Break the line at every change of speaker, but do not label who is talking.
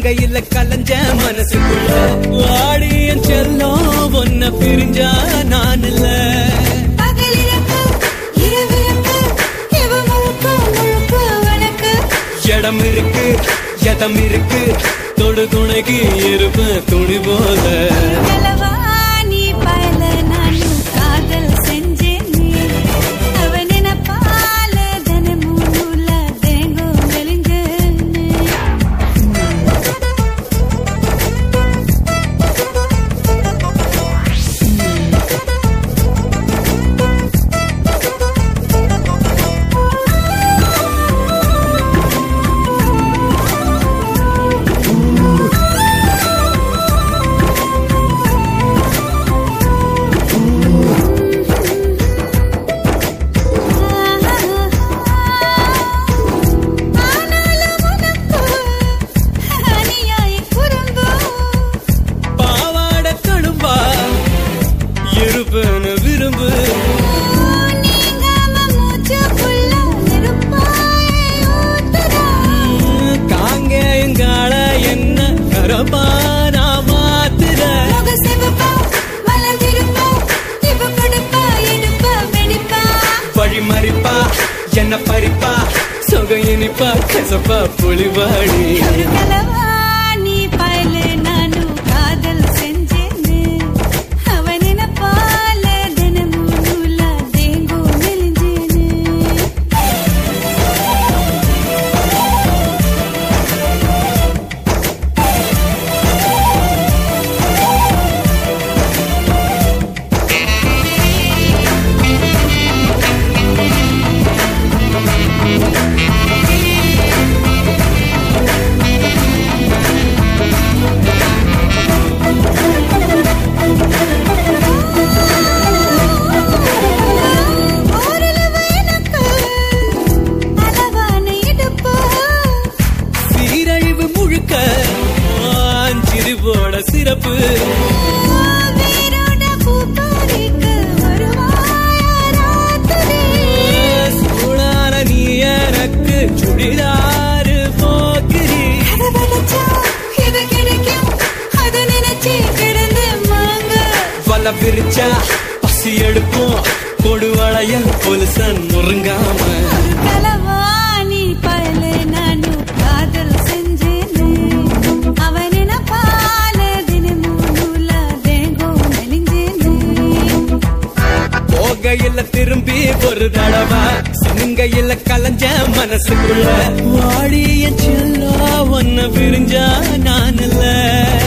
சினுங்கையில கலஞ்ச மனசுக்குள்ள வாடியன் செல்லம் ஒன்ன பிரிஞ்சா நான் இல்ல
பகலிரக்கு இரவிரக்கு இவ முழுக்க முழுக்க உனக்கு
இடம் இருக்கு எதம் இருக்கு தொடு துணைக்கு இருப்ப துணி போல
கலவா நீ பயல நானும் காதல் செஞ்சேனே அவன் நினைப்பால தினமும் நூல தேங்கும் மெலிஞ்சேனே ஆனாலும் உனக்கு அநியாய குறும்பு
பாவாட கடும்பா இருப்பன விரும்பு
நீங்காம மூச்சுக்குள்ள நெருப்பாயே ஊத்துதா.
காங்கேயங்கால என்ன கரபானா மாத்துற
முக சிவப்பா, மலர்ந்திருப்பா, இவ கொடுப்பா, இடுப்பா, வெடிப்பா.
வழி மறிப்பா என்ன பறிப்பா சொக இனிப்பா கசப்பா புலிவாடி
ஒரு கலவா நீ பயல நானும் காதல் செஞ்சேனே. அவன் நினைப்பால தினமும் நூலா தேங்கும் மெலிஞ்சேனே. ஓரளவு எனக்கு அளவான இடுப்பு.
சீரழிவு முழுக்க சிறுவோட சிறப்பு
வேரோட பூ பறிக்க வருவாயா ராத்திரி?
சூடான நீ எனக்கு சுடிதாரு போக்குறி
கதவடைச்சா இது கிடைக்கும். அதை நினைச்சு கிடந்து மாங்க.
வல விரிச்சா பசி எடுப்போம் கொடுவளையல் பொலிசன் முருங்காம
ஒரு கலவா நீ பயல நானும் காதல் செஞ்சேனே. அவன் நினைப்பால தினமும் நூலா தேங்கும் மெலிஞ்சேனே.
போகையில திரும்பி ஒரு தடவை சினுங்கையில கலஞ்ச மனசுக்குள்ள வாடிய செல்லா ஒன்ன பிரிஞ்சா நான் இல்ல